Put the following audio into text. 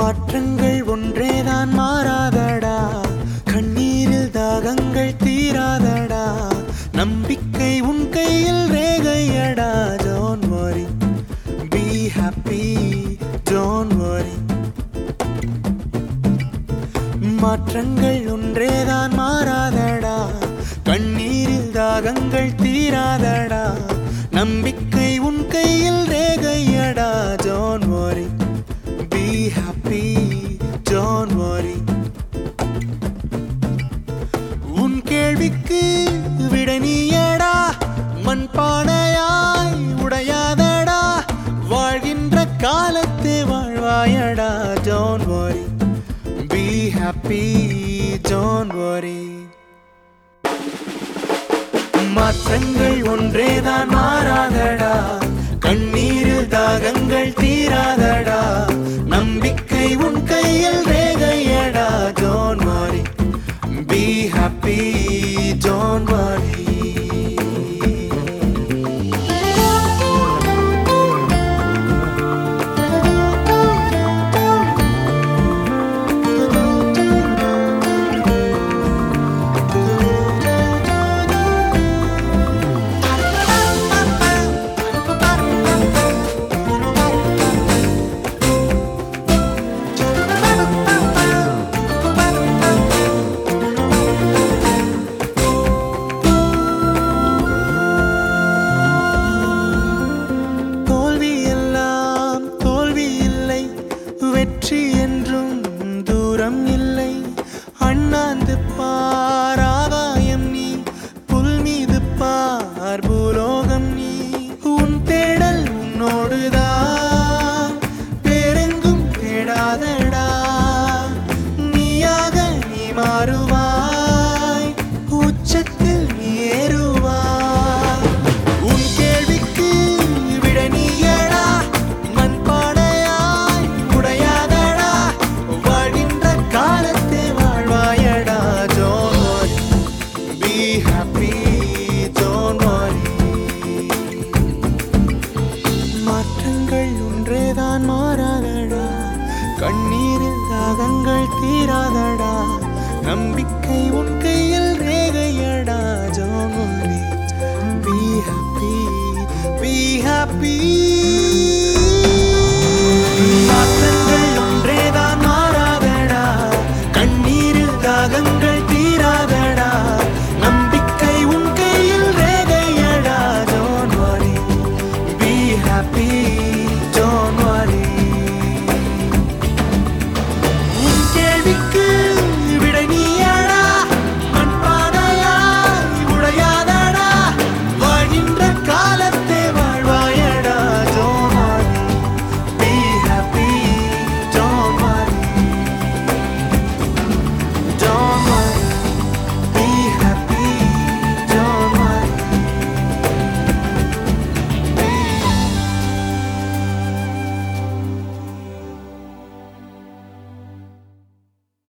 மாற்றங்கள் ஒன்றேதான் மாறாதடா கண்ணீரில் தாகங்கள் தீராதடா நம்பிக்கை உன் கையில் ரேகையடா don't worry be happy don't worry மாற்றங்கள் ஒன்றேதான் மாறாதடா கண்ணீரில் தாகங்கள் தீராதடா நம்பிக்கை உன் கையில் ரேகையடா don't worry be happy don't worry உன் கேள்விக்கு விட நீயடா மண் பானையாய் உடையாதடா வாழ்கின்ற காலத்தே வாழ்வாயடா don't worry be happy don't worry மாற்றங்கள் ஒன்றேதான் மாறாதடா கண்ணீரில் தாகங்கள் தீராதடா நம்பிக்கை உன் கையில் ரேகையடா don't worry be happy don't worry தோல்வி எல்லாம் தோல்வி இல்லை வெற்றி என்றும் தூரம் இல்லை அண்ணாந்து பார் ஆகாயம் நீ புல் மீது பார் பூலோகம் நீ உன் தேடல் உன்னோடுதான் வேறெங்கும் தேடாதடா நீயாக நீ மாறுவாய் உச்சத்தில் நீ ஏறுவாய் உன் கேள்விக்கு விட நீயடா மண்பானையாய் உடையாதடா வாழ்கின்ற காலத்தே வாழ்வாயடா ஜோன் பி ஹாப்பி ஜோன் மாற்றங்கள் ஒன்றேதான் மாறாதடா கண்ணீரில் தாகங்கள் தீராதடா நம்பிக்கை உன் கையில் ரேகையடா ஜோன் பி ஹாப்பி பி ஹாப்பி